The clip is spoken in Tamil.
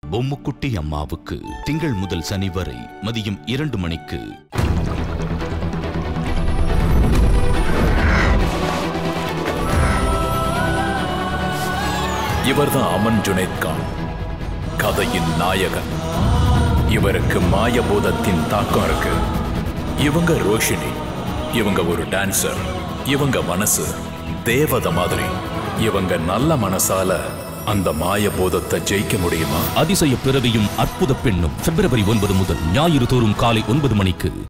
பொம்முக்குட்டி அம்மாவுக்கு திங்கள் முதல் சனி வரை மதியம் இரண்டு மணிக்கு இவர்தான் அமன் ஜுனைத் கான் கதையின் நாயகன் இவருக்கு மாயபூதத்தின் தாக்கம் இருக்கு இவங்க ரோஷினி இவங்க ஒரு டான்சர் இவங்க மனசு தேவதை மாதிரி இவங்க நல்ல மனசால அந்த மாயபூதத்தை ஜெயிக்க முடியுமா அதிசய பிறவியும் அற்புத பெண்ணும் பிப்ரவரி ஒன்பது முதல் ஞாயிறு தோறும் காலை ஒன்பது மணிக்கு